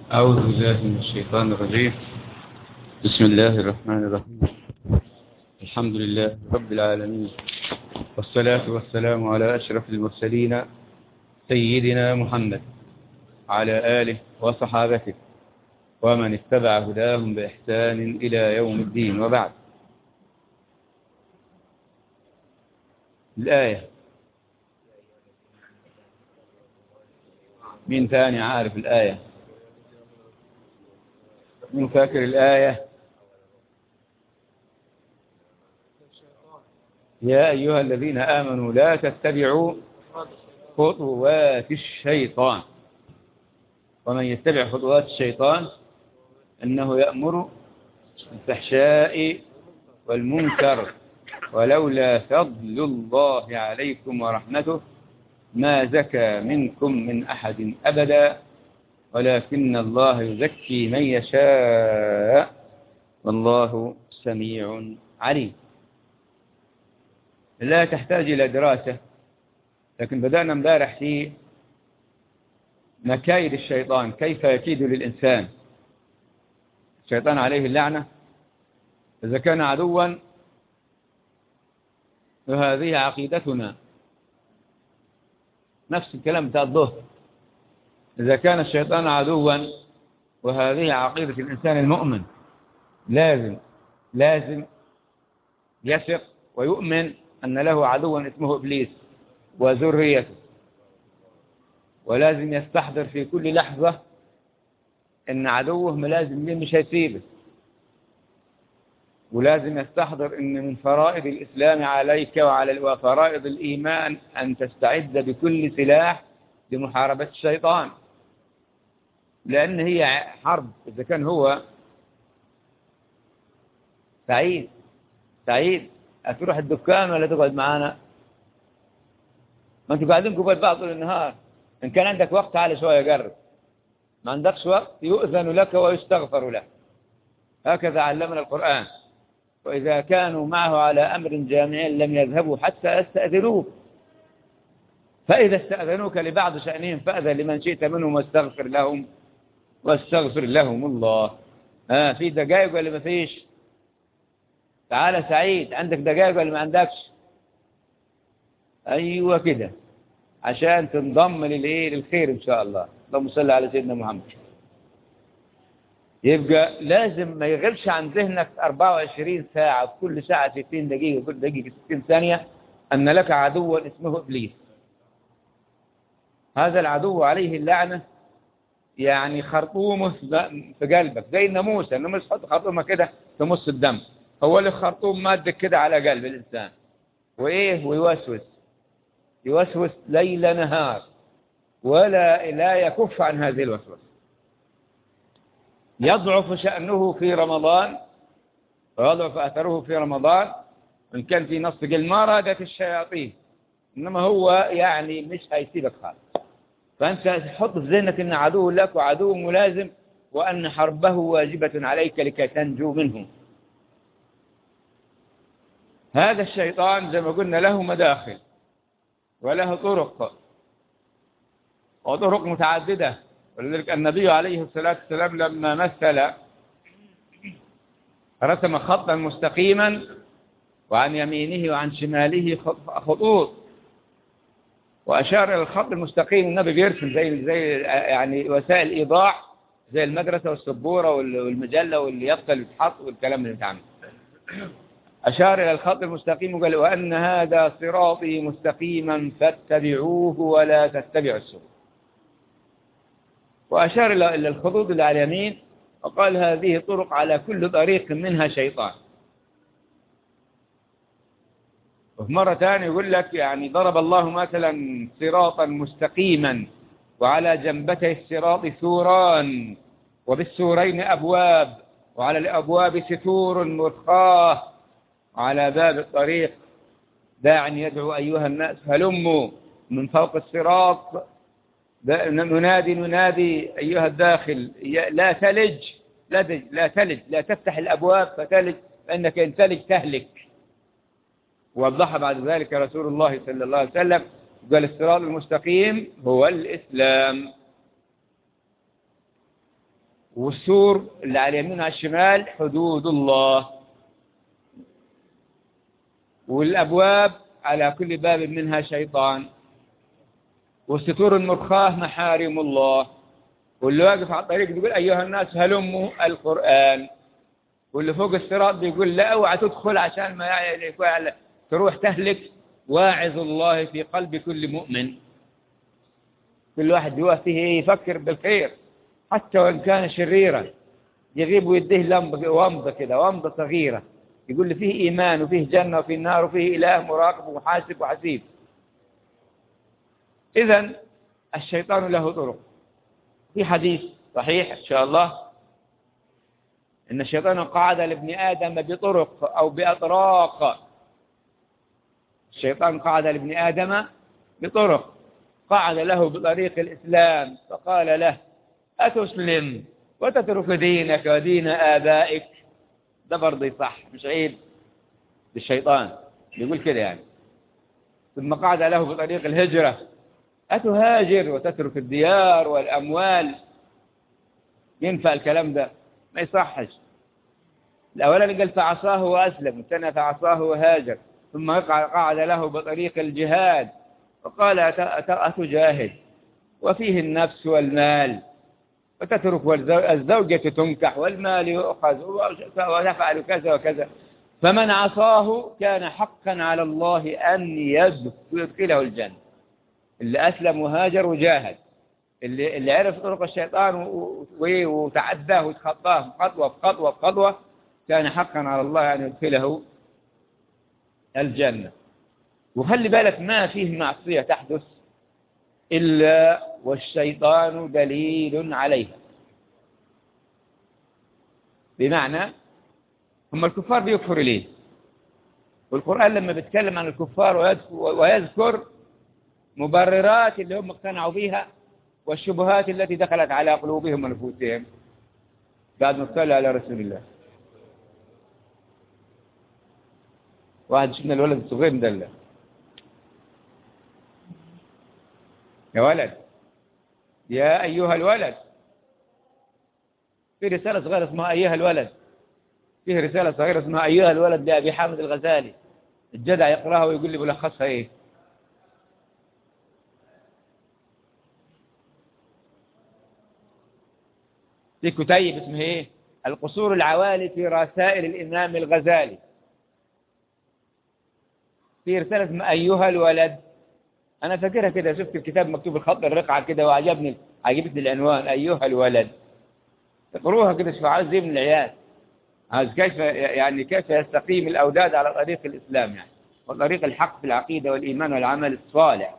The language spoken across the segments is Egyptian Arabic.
أعوذ بالله من الشيطان الرجيم بسم الله الرحمن الرحيم الحمد لله رب العالمين والصلاة والسلام على أشرف المرسلين سيدنا محمد على آله وصحابته ومن اتبع هداهم بإحسان إلى يوم الدين وبعد الآية مين ثاني عارف الآية من فاكر الآية يا أيها الذين آمنوا لا تتبعوا خطوات الشيطان ومن يتبع خطوات الشيطان أنه يأمر بالفحشاء والمنكر ولولا فضل الله عليكم ورحمته ما زكى منكم من أحد أبدا ولكن الله يزكي من يشاء والله سميع عليم لا تحتاج إلى دراسة لكن بدأنا امبارح في مكايد الشيطان كيف يكيد للإنسان الشيطان عليه اللعنة إذا كان عدوا فهذه عقيدتنا نفس الكلام بتاع الظهر إذا كان الشيطان عدوا وهذه عقيدة الإنسان المؤمن لازم لازم يثق ويؤمن أن له عدوا اسمه إبليس وذريته ولازم يستحضر في كل لحظة أن عدوه ملازم مش هيسيبه ولازم يستحضر أن من فرائض الإسلام عليك وعلى وفرائض الإيمان أن تستعد بكل سلاح لمحاربة الشيطان لأن هي حرب إذا كان هو سعيد سعيد هتروح الدكان ولا تقعد معانا ما انتوا قاعدين قبل بعض طول النهار إن كان عندك وقت تعال شوية قرب ما عندكش وقت يؤذن لك ويستغفر لك هكذا علمنا القرآن وإذا كانوا معه على أمر جامع لم يذهبوا حتى يستأذنوه فإذا استأذنوك لبعض شأنهم فأذن لمن شئت منهم واستغفر لهم واستغفر لهم الله ها في دقائق ولا ما فيش تعال سعيد عندك دقائق ولا ما عندكش أيوة كده عشان تنضم للإيه للخير إن شاء الله اللهم صل على سيدنا محمد يبقى لازم ما يغيبش عن ذهنك 24 ساعة كل ساعة 60 دقيقة كل دقيقة 60 ثانية أن لك عدوا اسمه إبليس هذا العدو عليه اللعنة يعني خرطومه في قلبك زي الناموسة الناموس تحط خرطومه كده تمص الدم هو اللي خرطوم مادة كده على قلب الإنسان وإيه ويوسوس يوسوس ليل نهار ولا لا يكف عن هذه الوسوسة يضعف شأنه في رمضان ويضعف أثره في رمضان إن كان في نص قل ما رادت الشياطين إنما هو يعني مش هيسيبك خالص فأنت حط في ذهنك أن عدو لك وعدو ملازم وأن حربه واجبة عليك لكي تنجو منه هذا الشيطان زي ما قلنا له مداخل وله طرق وطرق متعددة ولذلك النبي عليه الصلاة والسلام لما مثل رسم خطا مستقيما وعن يمينه وعن شماله خطوط وأشار إلى الخط المستقيم النبي بيرسم زي زي يعني وسائل إيضاح زي المدرسة والسبورة والمجلة واليافطة اللي بتحط والكلام اللي بيتعمل أشار إلى الخط المستقيم وقال وأن هذا صراطي مستقيما فاتبعوه ولا تتبعوا السبل وأشار إلى الخطوط اللي على اليمين وقال هذه طرق على كل طريق منها شيطان وفي مرة ثانية يقول لك يعني ضرب الله مثلا صراطا مستقيما وعلى جنبتي الصراط سوران وبالسورين أبواب وعلى الأبواب ستور مرخاه وعلى باب الطريق داع يدعو أيها الناس هلموا من فوق الصراط ننادي ننادي أيها الداخل لا تلج لا تلج لا, تلج لا تفتح الأبواب فتلج فإنك إن تلج تهلك ووضح بعد ذلك رسول الله صلى الله عليه وسلم قال الصراط المستقيم هو الإسلام والسور اللي على اليمين وعلى الشمال حدود الله والأبواب على كل باب منها شيطان والستور المرخاة محارم الله واللي واقف على الطريق بيقول أيها الناس هلموا القرآن واللي فوق الصراط بيقول لا اوعى تدخل عشان ما يعني تروح تهلك واعظ الله في قلب كل مؤمن كل واحد هو فيه يفكر بالخير حتى وإن كان شريرا يغيب ويديه لمبة ومضة كده ومضة صغيرة يقول لي فيه إيمان وفيه جنة وفيه نار وفيه إله مراقب ومحاسب وحسيب إذا الشيطان له طرق في حديث صحيح إن شاء الله إن الشيطان قعد لابن آدم بطرق أو بأطراق الشيطان قعد لابن آدم بطرق قعد له بطريق الإسلام فقال له أتسلم وتترك دينك ودين آبائك ده برضه صح مش عيب للشيطان بيقول كده يعني ثم قعد له بطريق الهجرة أتهاجر وتترك الديار والأموال ينفع الكلام ده ما يصحش الأولاني قال فعصاه وأسلم والثاني فعصاه وهاجر ثم قعد له بطريق الجهاد وقال أتجاهد وفيه النفس والمال وتترك الزوجة تنكح والمال يؤخذ وتفعل كذا وكذا فمن عصاه كان حقا على الله أن يدخله الجنة اللي أسلم وهاجر وجاهد اللي, اللي عرف طرق الشيطان وتعداه وتخطاه خطوة بخطوة بخطوة كان حقا على الله أن يدخله الجنة وخلي بالك ما فيه معصية تحدث إلا والشيطان دليل عليها بمعنى هم الكفار بيكفروا ليه والقرآن لما بيتكلم عن الكفار ويذكر مبررات اللي هم اقتنعوا بها والشبهات التي دخلت على قلوبهم ونفوسهم بعد ما صلى على رسول الله واحد شفنا الولد الصغير مدلع يا ولد يا أيها الولد في رسالة صغيرة اسمها أيها الولد فيه رسالة صغيرة اسمها أيها الولد لأبي حامد الغزالي الجدع يقرأها ويقول لي ملخصها إيه في كتيب اسمه إيه القصور العوالي في رسائل الإمام الغزالي في رسالة اسمها أيها الولد أنا فاكرها كده شفت الكتاب مكتوب الخط الرقعة كده وعجبني عجبتني العنوان أيها الولد تقروها كده شوف عايز زي من العيال عايز كيف يعني كيف يستقيم الأوداد على طريق الإسلام يعني وطريق الحق في العقيدة والإيمان والعمل الصالح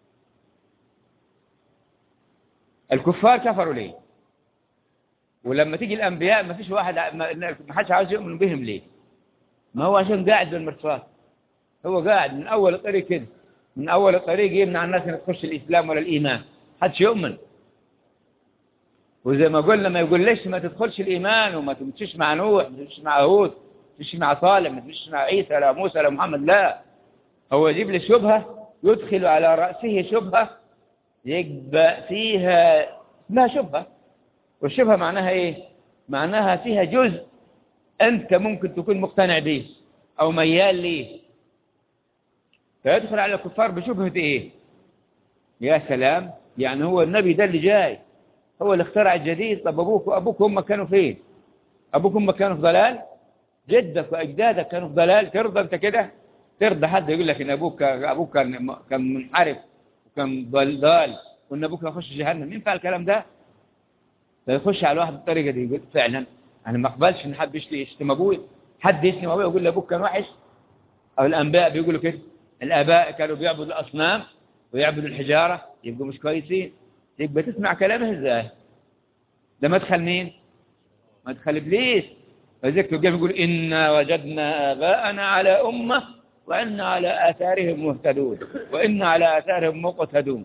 الكفار كفروا ليه ولما تيجي الأنبياء ما فيش واحد ما حدش عاوز يؤمن بهم ليه ما هو عشان قاعد بالمرصاد هو قاعد من أول الطريق كده من أول الطريق يمنع الناس أن تخش الإسلام ولا الإيمان حدش يؤمن وزي ما قلنا ما يقول ليش ما تدخلش الإيمان وما تمشيش مع نوح ما تمشيش مع هود ما تمشيش مع صالح ما تمشيش مع عيسى ولا موسى ولا محمد لا هو يجيب لي شبهة يدخل على رأسه شبهة يقبأ فيها ما شبهة والشبهة معناها إيه معناها فيها جزء أنت ممكن تكون مقتنع به أو ميال ليه فيدخل على الكفار بشبهة إيه يا سلام يعني هو النبي ده اللي جاي هو اللي اخترع الجديد طب أبوك وأبوك هم كانوا فين أبوك هم كانوا في ضلال جدك وأجدادك كانوا في ضلال ترضى أنت كده ترضى حد يقول لك إن أبوك أبوك كان كان منحرف وكان ضلال وإن أبوك يخش جهنم ينفع الكلام ده فيخش على واحد بالطريقة دي يقول فعلا أنا ما أقبلش إن حد يشتم أبوي حد يشتم أبوي يقول لي أبوك كان وحش أو الأنبياء بيقولوا كده الآباء كانوا بيعبدوا الأصنام ويعبدوا الحجارة يبقوا مش كويسين يبقى تسمع كلامه ازاي ده مدخل مين مدخل إبليس فذلك تلقاه يقول إنا وجدنا آباءنا على أمة وإنا على آثارهم مهتدون وإنا على آثارهم مقتدون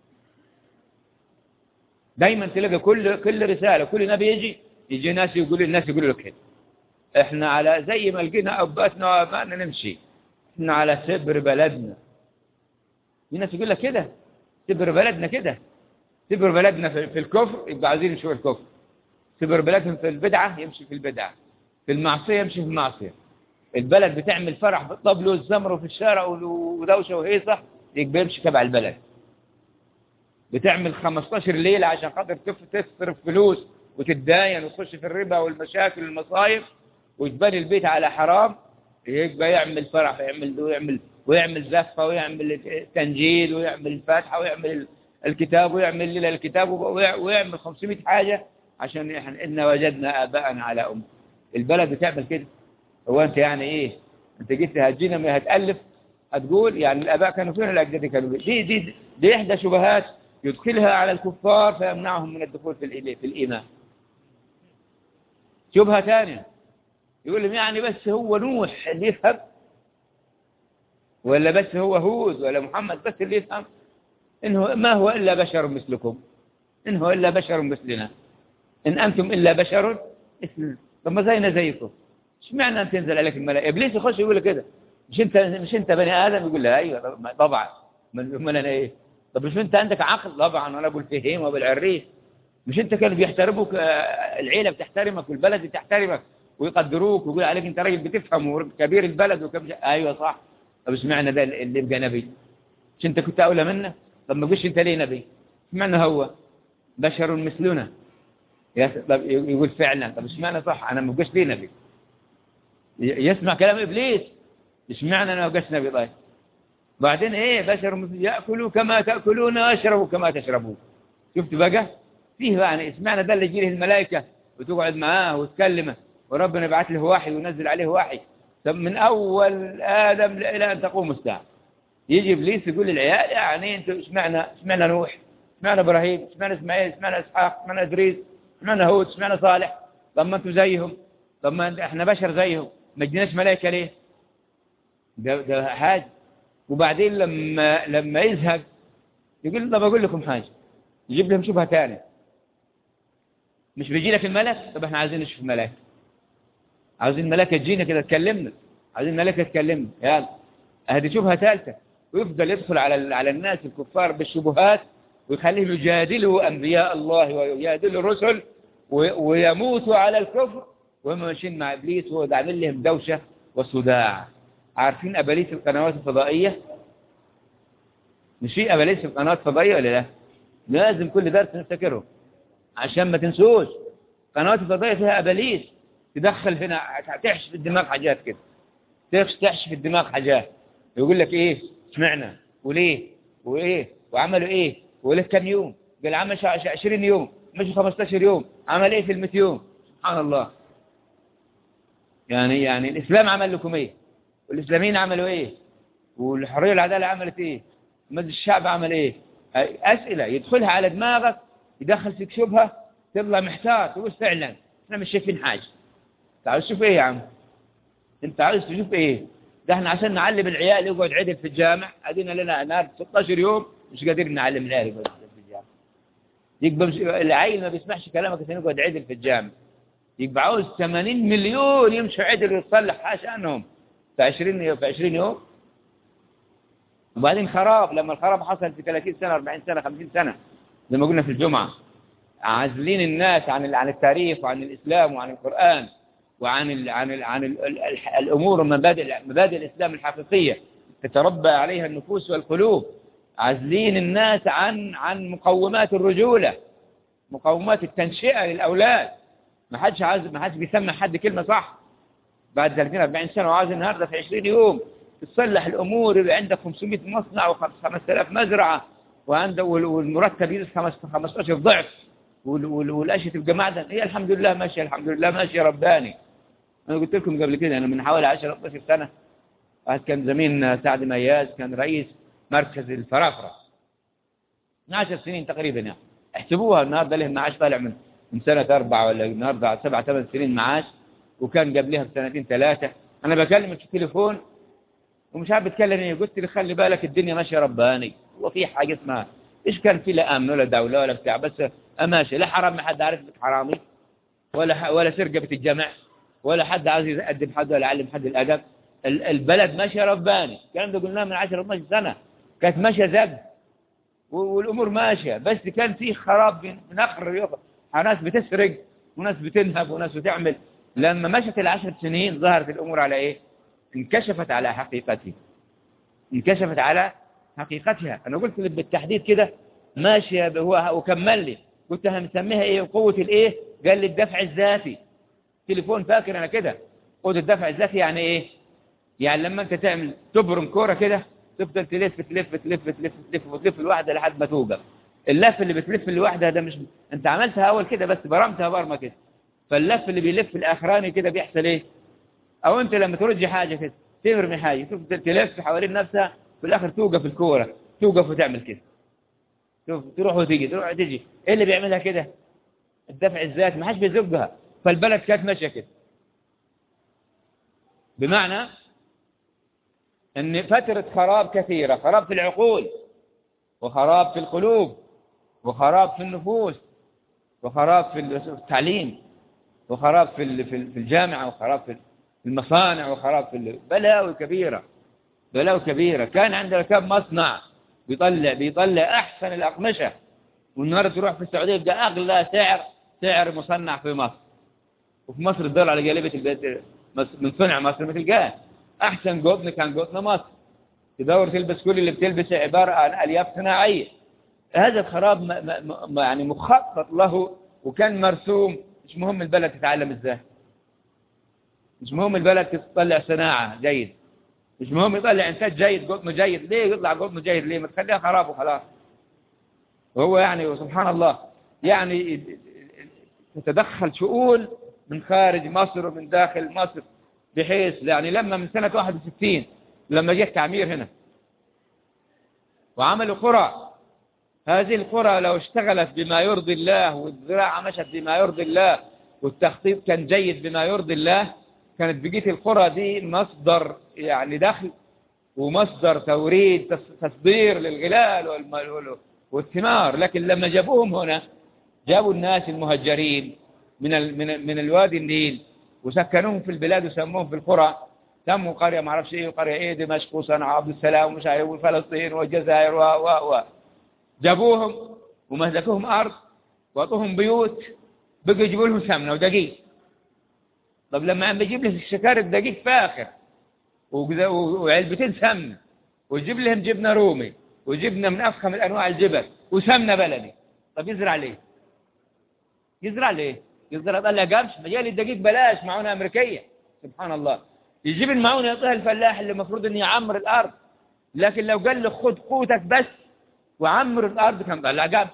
دايما تلقى كل كل رسالة كل نبي يجي يجي ناس يقول الناس يقولوا لك كده احنا على زي ما لقينا أباتنا وآبائنا نمشي احنا على سبر بلدنا في ناس يقول لك كده سبر بلدنا كده سبر بلدنا في الكفر يبقى عايزين نشوف الكفر سبربلاتهم في البدعة يمشي في البدعة في المعصية يمشي في المعصية البلد بتعمل فرح بالطبل والزمر وفي الشارع ودوشة وهيصة يبقى يمشي تبع البلد بتعمل 15 ليلة عشان خاطر تصرف فلوس وتتداين وتخش في الربا والمشاكل والمصايب وتبني البيت على حرام يبقى يعمل فرح ويعمل ويعمل ويعمل زفة ويعمل تنجيل ويعمل الفاتحة ويعمل الكتاب ويعمل ليلة الكتاب ويعمل 500 حاجة عشان احنا إن وجدنا آباءنا على أم البلد بتعمل كده هو أنت يعني إيه أنت جيت هتجينا ما هتألف هتقول يعني الآباء كانوا فين الأجداد كانوا دي دي دي إحدى شبهات يدخلها على الكفار فيمنعهم من الدخول في في الإيمان شبهة ثانية يقول لهم يعني بس هو نوح اللي يفهم ولا بس هو هود ولا محمد بس اللي يفهم إنه ما هو إلا بشر مثلكم إن هو إلا بشر مثلنا إن أنتم إلا بشر مثلنا طب ما زينا زيكم ايش معنى أن تنزل عليك الملائكة إبليس يخش يقول كده مش أنت مش أنت بني آدم يقول له أيوه طبعا من أنا إيه طب مش أنت عندك عقل طبعا وأنا أبو الفهيم وأبو العريس مش أنت كانوا بيحترموك العيلة بتحترمك والبلد بتحترمك ويقدروك ويقول عليك أنت راجل بتفهم وكبير البلد وكم أيوه صح طب ايش معنى ده اللي يبقى نبي مش أنت كنت أولى منه طب ما قلش أنت ليه نبي ايش معنى هو بشر مثلنا طب يقول فعلا طب ايش معنى صح أنا ما قلش ليه نبي يسمع كلام إبليس ايش معنى أنا ما قلش نبي طيب بعدين ايه بشر مثل يأكلوا كما تأكلون ويشربوا كما تشربون شفت بقى فيه يعني اسمعنا ده اللي يجي الملائكة وتقعد معاه وتكلمه وربنا يبعث له وحي وينزل عليه وحي طب من أول آدم إلى أن تقوم الساعة يجي إبليس يقول للعيال يعني أنتوا اشمعنا اشمعنا نوح اشمعنا إبراهيم اشمعنا إسماعيل اشمعنا إسحاق اشمعنا إدريس اشمعنا هود اشمعنا صالح طب ما أنتوا زيهم طب ما احنا بشر زيهم ما جيناش ملائكة ليه ده, ده حاجة وبعدين لما لما يزهق يقول طب أقول لكم حاجة يجيب لهم شبهة ثانية مش بيجي لك الملك طب احنا عايزين نشوف الملائكة عايزين الملائكة تجينا كده تكلمنا عايزين الملائكة تكلمنا يلا هذه شبهة ثالثة ويفضل يدخل على على الناس الكفار بالشبهات ويخليهم يجادلوا أنبياء الله ويجادلوا الرسل ويموتوا على الكفر وهم ماشيين مع إبليس وهو عامل لهم دوشة وصداع عارفين أباليس القنوات الفضائية مش في أباليس القنوات الفضائية ولا لا لازم كل درس نفتكره عشان ما تنسوش قنوات الفضائية فيها أباليس تدخل هنا تحشي في الدماغ حاجات كده تحشي في الدماغ حاجات يقول لك ايه سمعنا وليه وايه وعملوا ايه وليه كم يوم قال عمل 20 يوم مش 15 يوم عمل ايه في ال 100 يوم سبحان الله يعني يعني الاسلام عمل لكم ايه والاسلاميين عملوا ايه والحريه والعداله عملت ايه مجلس الشعب عمل ايه اسئله يدخلها على دماغك يدخل فيك شبهه تطلع محتار تقول فعلا احنا مش شايفين حاجه تعال شوف ايه يا عم انت عايز تشوف ايه ده احنا عشان نعلم العيال يقعد عدل في الجامع ادينا لنا نار 16 يوم مش قادرين نعلم العيال يقعد عدل في الجامع يبقى العيل ما بيسمعش كلامك عشان يقعد عدل في الجامع يبقى عاوز 80 مليون يمشوا عدل ويصلح عشانهم في 20 يوم في 20 يوم وبعدين خراب لما الخراب حصل في 30 سنة 40 سنة 50 سنة زي ما قلنا في الجمعة عازلين الناس عن عن التاريخ وعن الإسلام وعن القرآن وعن ال عن ال عن ال ال الأمور ومبادئ مبادئ الإسلام الحقيقية تتربى عليها النفوس والقلوب عازلين الناس عن عن مقومات الرجولة مقومات التنشئة للأولاد ما حدش عايز ما حدش بيسمع حد كلمة صح بعد 30 40 سنة وعايز النهارده في 20 يوم تصلح الأمور يبقى عندك 500 مصنع و5000 مزرعة وعندك والمرتب يزيد 15 ضعف والاشياء تبقى معدن هي الحمد لله ماشيه الحمد لله ماشيه رباني انا قلت لكم قبل كده انا من حوالي 10 12 سنه واحد كان زميلنا سعد مياز كان رئيس مركز الفرافره من 10 سنين تقريبا يعني احسبوها النهارده له معاش طالع من من سنه اربعه ولا النهارده سبع ثمان سنين معاش وكان قبلها بسنتين ثلاثه انا بكلمه في التليفون ومش عارف بتكلم ايه قلت لي خلي بالك الدنيا ماشيه رباني وفي حاجه اسمها ايش كان في لا امن ولا دوله ولا بتاع بس ماشي لا حرام ما حد عارف انك حرامي ولا ولا سرقه بتتجمع ولا حد عايز يقدم حد ولا يعلم حد الادب البلد ماشيه رباني الكلام ده قلناه من 10 12 سنه كانت ماشيه زب والامور ماشيه بس كان في خراب نخر ناس بتسرق وناس بتنهب وناس بتعمل لما مشت العشر سنين ظهرت الأمور على إيه انكشفت على حقيقتها انكشفت على حقيقتها أنا قلت بالتحديد كده ماشية هو وكمل لي قلت هنسميها إيه قوة الإيه قال لي الدفع الذاتي تليفون فاكر أنا كده قوة الدفع الذاتي يعني إيه يعني لما أنت تعمل تبرم كورة كده تفضل تلف تلف تلف تلف تلف وتلف الواحدة لحد ما توقف اللف اللي بتلف لوحدها ده مش انت عملتها اول كده بس برمتها برمه كده فاللف اللي بيلف الاخراني كده بيحصل ايه او انت لما ترجي حاجه كده ترمي حاجه تفضل تلف حوالين نفسها في الاخر توقف الكوره توقف وتعمل كده شوف تروح وتيجي تروح وتيجي ايه اللي بيعملها كده الدفع الذاتي ما حدش بيزقها فالبلد كانت ماشيه كده بمعنى ان فتره خراب كثيره خراب في العقول وخراب في القلوب وخراب في النفوس وخراب في التعليم وخراب في في الجامعة وخراب في المصانع وخراب في بلاوي كبيرة بلاوي كبيرة كان عندنا كم مصنع بيطلع بيطلع أحسن الأقمشة والنهارده تروح في السعودية يبقى أغلى سعر سعر مصنع في مصر وفي مصر الدولار على جالبة البيت من صنع مصر مثل قال أحسن قطن كان قطن مصر تدور تلبس كل اللي بتلبسه عبارة عن ألياف صناعية هذا الخراب ما ما يعني مخطط له وكان مرسوم مش مهم البلد تتعلم ازاي مش مهم البلد تطلع صناعة جيد مش مهم يطلع انتاج جيد قطن جيد ليه يطلع قطن جيد ليه ما تخليها خراب وخلاص وهو يعني سبحان الله يعني تتدخل شؤون من خارج مصر ومن داخل مصر بحيث يعني لما من سنة 61 لما جه التعمير هنا وعملوا قرى هذه القرى لو اشتغلت بما يرضي الله والزراعة مشت بما يرضي الله والتخطيط كان جيد بما يرضي الله كانت بقية القرى دي مصدر يعني دخل ومصدر توريد تصدير للغلال والثمار لكن لما جابوهم هنا جابوا الناس المهجرين من ال من من الوادي النيل وسكنوهم في البلاد وسموهم في القرى سموا قرية ما اعرفش ايه قرية ايه دمشق وصنعاء وعبد السلام ومش عارف وفلسطين والجزائر و و و جابوهم ومهلكوهم أرض وأعطوهم بيوت بقوا يجيبوا لهم سمنة ودقيق طب لما عم بيجيب لهم الشكارب دقيق فاخر وعلبتين سمنة ويجيب لهم جبنة رومي وجبنة من أفخم الأنواع الجبن وسمنة بلدي طب يزرع ليه يزرع ليه يزرع طلع قرش مجال الدقيق بلاش معونة أمريكية سبحان الله يجيب المعونة يعطيها الفلاح اللي المفروض أن يعمر الأرض لكن لو قال له خذ قوتك بس وعمر الأرض كان طلع قبل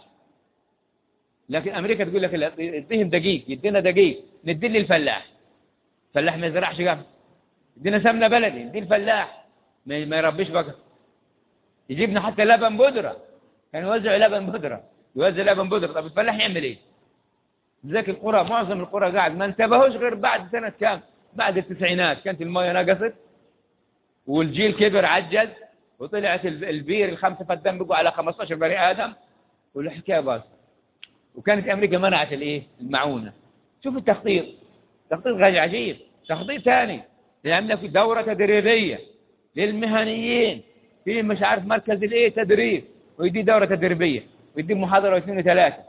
لكن أمريكا تقول لك اديهم دقيق يدينا دقيق ندي للفلاح الفلاح ما يزرعش قبل يدينا سمنة بلدي ندي الفلاح ما يربيش بقر يجيبنا حتى لبن بودرة كان يوزع لبن بودرة يوزع لبن بودرة طب الفلاح يعمل ايه ذاك القرى معظم القرى قاعد ما انتبهوش غير بعد سنة كام بعد التسعينات كانت المية نقصت والجيل كبر عجز وطلعت البير الخمسة فدان بقوا على 15 بني آدم والحكاية باظت وكانت أمريكا منعت الإيه المعونة شوف التخطيط تخطيط غير عجيب تخطيط ثاني لأن في دورة تدريبية للمهنيين في مش عارف مركز الإيه تدريب ويدي دورة تدريبية ويدي محاضرة واثنين وثلاثة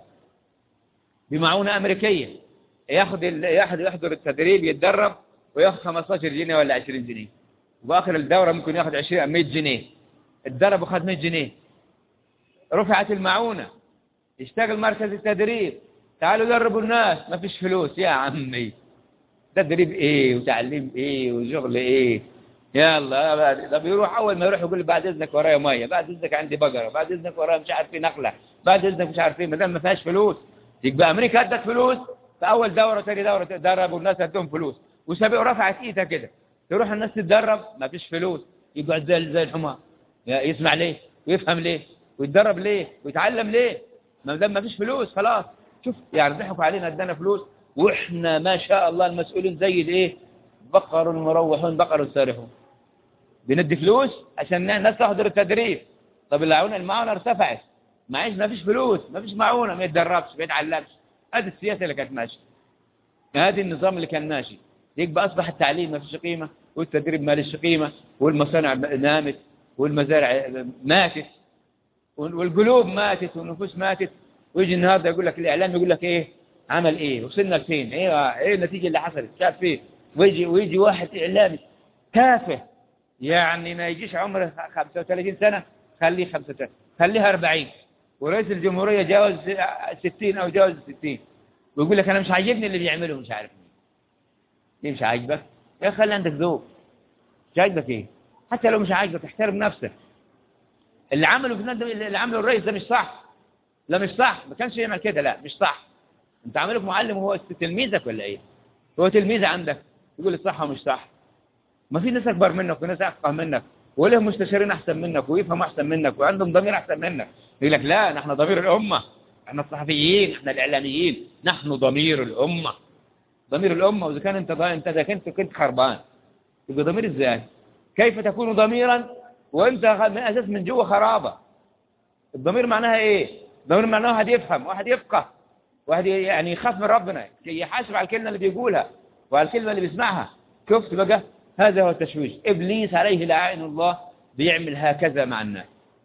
بمعونة أمريكية ياخذ ياخذ يحضر التدريب يتدرب وياخذ 15 جنيه ولا 20 جنيه وآخر الدورة ممكن ياخذ 20 100 جنيه اتدرب وخد 100 جنيه رفعت المعونة يشتغل مركز التدريب تعالوا دربوا الناس ما فيش فلوس يا عمي تدريب ايه وتعليم ايه وشغل ايه يلا ده بيروح اول ما يروح يقول بعد اذنك ورايا ميه بعد اذنك عندي بقره بعد اذنك ورايا مش عارف ايه نخله بعد اذنك مش عارف ايه ما دام ما فيهاش فلوس يبقى امريكا ادت فلوس في اول دوره ثاني دوره دربوا الناس ادهم فلوس وسابقوا رفعت ايدها كده تروح الناس تتدرب ما فيش فلوس يقعد زي زي الحمار يسمع ليه ويفهم ليه ويتدرب ليه ويتعلم ليه ما دام ما فيش فلوس خلاص شوف يعني ضحكوا علينا ادانا فلوس واحنا ما شاء الله المسؤولين زي الايه بقر مروحون بقر سارحون بندي فلوس عشان الناس تحضر التدريب طب المعونه المعونه ارتفعت معيش ما فيش فلوس ما فيش معونه ما يتدربش ما يتعلمش هذه السياسه اللي كانت ماشيه هذه النظام اللي كان ماشي يبقى اصبح التعليم ما فيش قيمه والتدريب ما ليش قيمه والمصانع نامت والمزارع ماتت والقلوب ماتت والنفوس ماتت ويجي النهارده يقول لك الاعلام يقول لك ايه عمل ايه وصلنا لفين ايه ايه النتيجة اللي حصلت شاف فين ويجي ويجي واحد اعلامي تافه يعني ما يجيش عمره 35 سنة خليه 35 خليها 40 ورئيس الجمهورية جاوز 60 او جاوز 60 ويقول لك انا مش عاجبني اللي بيعمله مش عارف مين ليه مش عاجبك يا خلي عندك ذوق مش عاجبك ايه حتى لو مش عاجبك احترم نفسك اللي عمله في النادي اللي عمله الرئيس ده مش صح لا مش صح ما كانش يعمل كده لا مش صح انت عامله معلم وهو تلميذك ولا ايه هو تلميذ عندك يقول الصح ومش صح ما في ناس اكبر منك وناس افقه منك ولهم مستشارين احسن منك ويفهموا احسن منك وعندهم ضمير احسن منك يقول لك لا نحن ضمير الامه احنا الصحفيين احنا الاعلاميين نحن ضمير الامه ضمير الامه واذا كان انت انت اذا كنت كنت خربان يبقى ضمير ازاي كيف تكون ضميرا وانت من اساس من جوه خرابه الضمير معناها ايه الضمير معناها واحد يفهم واحد يفقه واحد يعني يخاف من ربنا يحاسب على الكلمه اللي بيقولها وعلى الكلمه اللي بيسمعها شفت بقى هذا هو التشويش ابليس عليه لعائن الله بيعمل هكذا مع الناس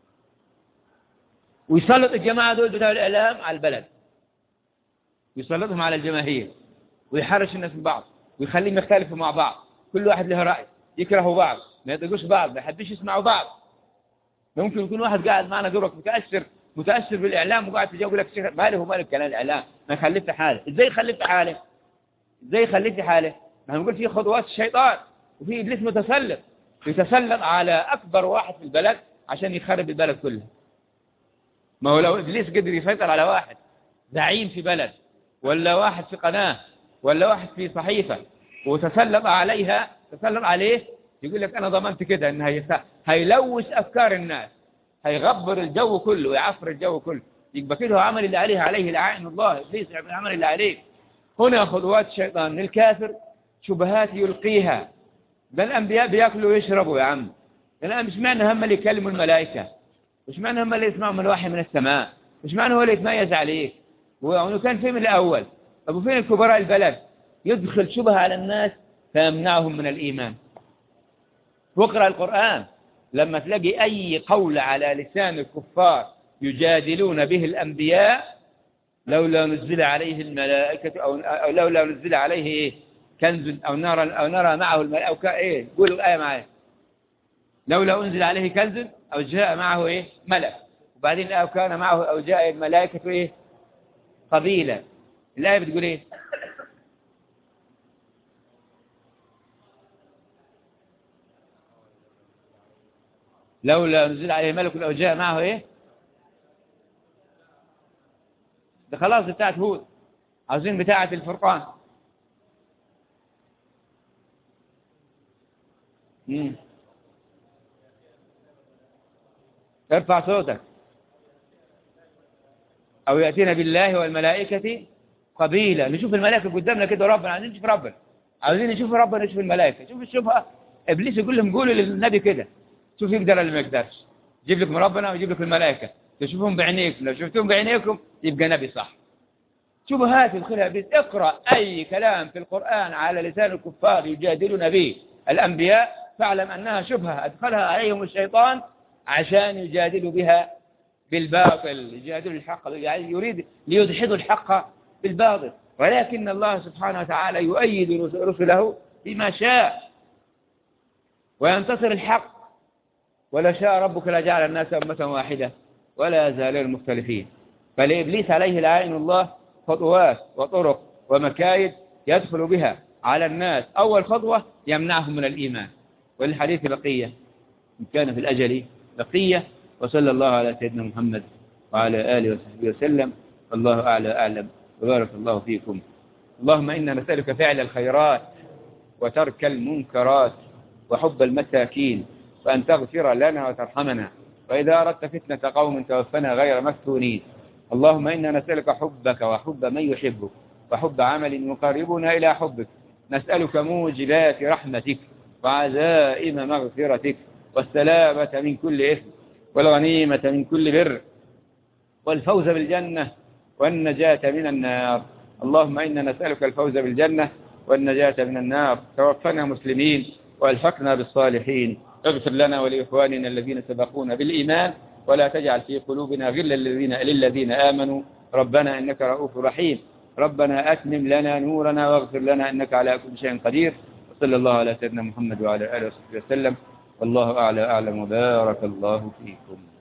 ويسلط الجماعه دول بتوع الاعلام على البلد ويسلطهم على الجماهير ويحرش الناس من بعض ويخليهم يختلفوا مع بعض كل واحد له راي يكرهوا بعض ما يطيقوش بعض ما يحبش يسمعوا بعض ممكن يكون واحد قاعد معنا دورك متاثر متاثر بالاعلام وقاعد تجاوب يقول لك شيخ ماله وماله كلام الاعلام ما يخليه في حاله ازاي يخليه في حاله ازاي يخليه في حاله ما بنقول في خطوات الشيطان وفي ابليس متسلط يتسلط على اكبر واحد في البلد عشان يخرب البلد كلها ما هو لو ابليس قدر يسيطر على واحد زعيم في بلد ولا واحد في قناه ولا واحد في صحيفه وتسلط عليها تسلط عليه يقول لك انا ضمنت كده ان هيلوث افكار الناس هيغبر الجو كله ويعفر الجو كله يبقى كده عمل اللي عليه عليه لعائن الله ابليس يعمل عمل اللي عليه هنا خطوات الشيطان للكافر شبهات يلقيها ده الانبياء بياكلوا ويشربوا يا عم الان مش معنى هم اللي يكلموا الملائكه مش معنى هم اللي يسمعوا من الوحي من السماء مش معنى هو اللي يتميز عليك وانه كان فين من الاول ابو فين الكبراء البلد يدخل شبهه على الناس فيمنعهم من الايمان واقرا القران لما تلاقي أي قول على لسان الكفار يجادلون به الأنبياء لولا نزل عليه الملائكة أو, أو لولا نزل عليه إيه كنز أو نرى أو نرى معه الملائكة أو إيه قولوا الآية معايا لولا أنزل عليه كنز أو جاء معه إيه ملك وبعدين أو كان معه أو جاء الملائكة إيه قبيلة الآية بتقول إيه لولا نزل عليه ملك أو جاء معه إيه ده خلاص بتاعت هود عاوزين بتاعت الفرقان مم. ارفع صوتك أو يأتينا بالله والملائكة قبيلة نشوف الملائكة قدامنا كده ربنا عايزين نشوف ربنا عاوزين نشوف ربنا نشوف الملائكة شوف الشبهة إبليس يقول لهم قولوا للنبي كده شوف يقدر ولا ما يقدرش يجيب لكم ربنا ويجيب لكم الملائكة تشوفهم بعينيكم لو شفتهم بعينيكم يبقى نبي صح شبهات يدخلها ابليس اقرأ أي كلام في القرآن على لسان الكفار يجادلون به الأنبياء فاعلم أنها شبهة أدخلها عليهم الشيطان عشان يجادلوا بها بالباطل يجادلوا الحق يعني يريد ليدحضوا الحق بالباطل ولكن الله سبحانه وتعالى يؤيد رسله بما شاء وينتصر الحق ولا شاء ربك لجعل الناس أمة واحدة ولا يزالون مختلفين فلإبليس عليه لعائن الله خطوات وطرق ومكايد يدخل بها على الناس أول خطوة يمنعهم من الإيمان والحديث بقية إن كان في الأجل بقية وصلى الله على سيدنا محمد وعلى آله وصحبه وسلم الله أعلى أعلم وبارك الله فيكم اللهم إنا نسألك فعل الخيرات وترك المنكرات وحب المساكين وأن تغفر لنا وترحمنا وإذا أردت فتنة قوم توفنا غير مفتونين اللهم إنا نسألك حبك وحب من يحبك وحب عمل يقربنا إلى حبك نسألك موجبات رحمتك وعزائم مغفرتك والسلامة من كل إثم والغنيمة من كل بر والفوز بالجنة والنجاة من النار اللهم إنا نسألك الفوز بالجنة والنجاة من النار توفنا مسلمين والحقنا بالصالحين اغفر لنا ولإخواننا الذين سبقونا بالإيمان ولا تجعل في قلوبنا غلا للذين, للذين آمنوا ربنا إنك رؤوف رحيم ربنا أتمم لنا نورنا واغفر لنا إنك على كل شيء قدير وصلى الله على سيدنا محمد وعلى آله وصحبه وسلم والله أعلى أعلم وبارك الله فيكم